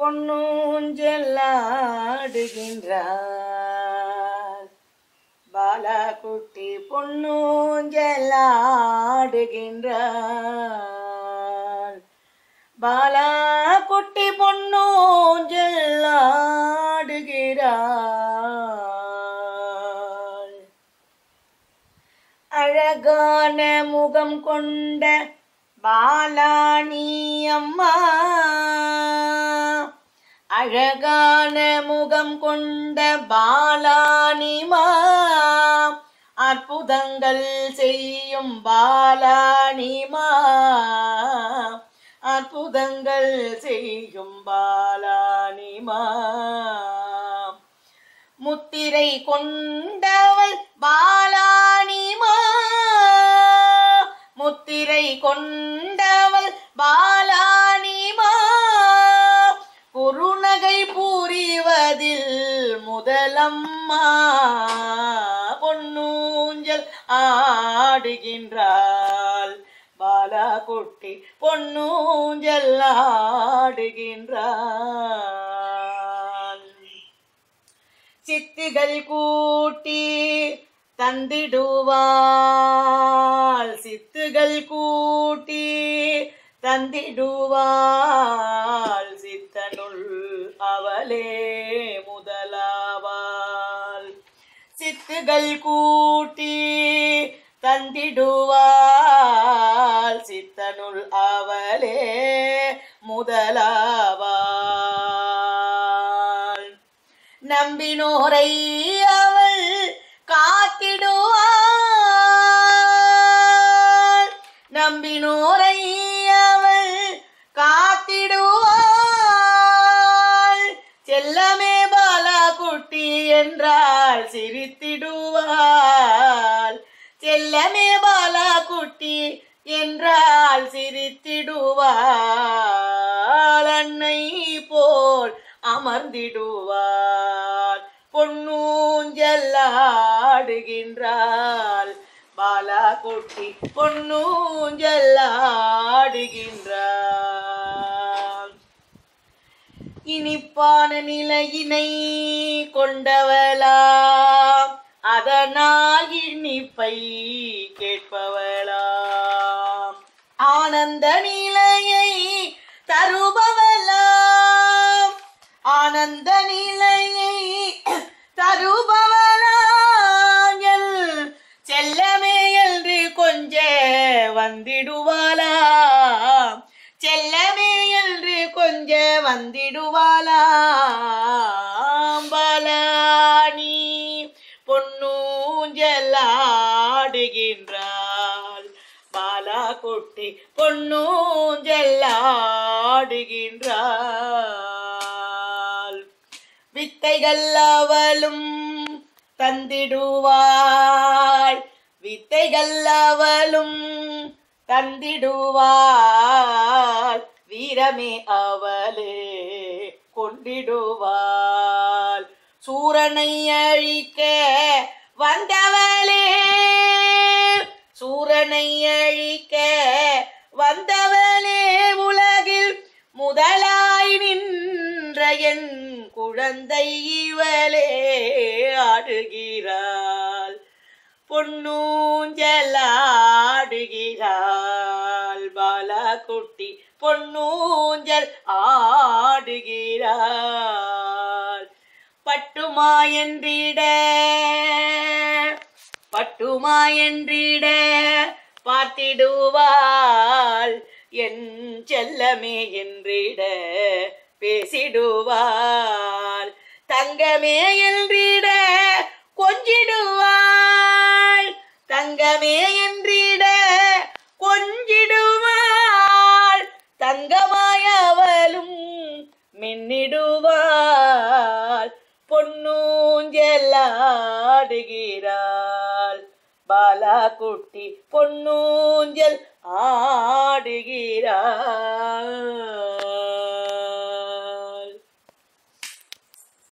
பொன்னூஞ்செல்லாடுகின்றார் பாலாக்குட்டி பொன்னூஞ்செல்லாடுகின்றார் பாலாக்குட்டி பொன்னூஞ்செல்லாடுகிறார் அழகான முகம் கொண்ட பாலாணி அம்மா அழகான முகம் கொண்ட பாலானிமா அற்புதங்கள் செய்யும் பாலானிமா அற்புதங்கள் செய்யும் பாலானிமா முத்திரை கொண்டவள் பாலானிமா முத்திரை கொண்டவள் பாலானிமா குறுநகை புரிவதில் முதலம்மா பொன்னூஞ்சல் ஆடுகின்றாள் பாலா குட்டி பொன்னூஞ்சல் ஆடுகின்றாள் சித்துகள் கூட்டி தந்திடுவாள் சித்துகள் கூட்டி தந்திடுவாள் சித்தனுள் அவளே முதலாவாள் சித்துகள் கூட்டி தந்திடுவாள் சித்தனுள் அவளே முதலாவாள் நம்பினோரை அவள் காத்திடுவாள் நம்பினோரை அவள் காத்திடுவாள் செல்லமே பாலா குட்டி என்றால் சிரித்திடுவாள் செல்லமே பாலா குட்டி என்றால் சிரித்திடுவாள் அன்னை போல் அமர்ந்திடுவாள் பொன்னூஞ்சல்லாடுகின்றாள் பாலா குட்டி பொன்னூஞ்சல்லாடுகின்றாள் இனிப்பான நிலையினை கொண்டவளாம் அதனால் இனிப்பை கேட்பவளாம் ஆனந்த நிலையை தருபவளாம் ஆனந்த நிலையை தருபவளாம் எல் செல்லமே என்று கொஞ்ச வந்திடுவாளாம் செல்லமே என்று கொஞ்ச வந்திடுவாளாம் பலானி பொன்னூஞ்சல்லாடுகின்றாள் பாலா குட்டி பொன்னூஞ்சல்லாடுகின்றாள் வித்தைகள் அவளும் தந்திடுவாள் வித்தைகள் அவளும் தந்திடுவாள் வீரமே அவளே கொண்டிடுவாள் சூரனை அழிக்க வந்தவளே சூரனை அழிக்க வந்தவளே உலகில் முதலாய் நின்ற என் குழந்தை இவளே ஆடுகிறாள் பொன்னூஞ்சலாடுகிறாள் பாலா குட்டி பொன்னூஞ்சல் ஆடுகிறாள் பட்டுமா என்றிட பட்டுமா என்றிட பார்த்திடுவாள் என் செல்லமே என்றிட பேசிடுவாள் தங்கமே என்றிட கொஞ்சிடுவாள் தங்கமே என்றிட கொஞ்சிடுவாள் தங்கமாய் அவளும் மின்னிடுவாள் பொன்னூஞ்சலாடுகிறாள் பாலா குட்டி பொன்னூஞ்சல் ஆடுகிறாள்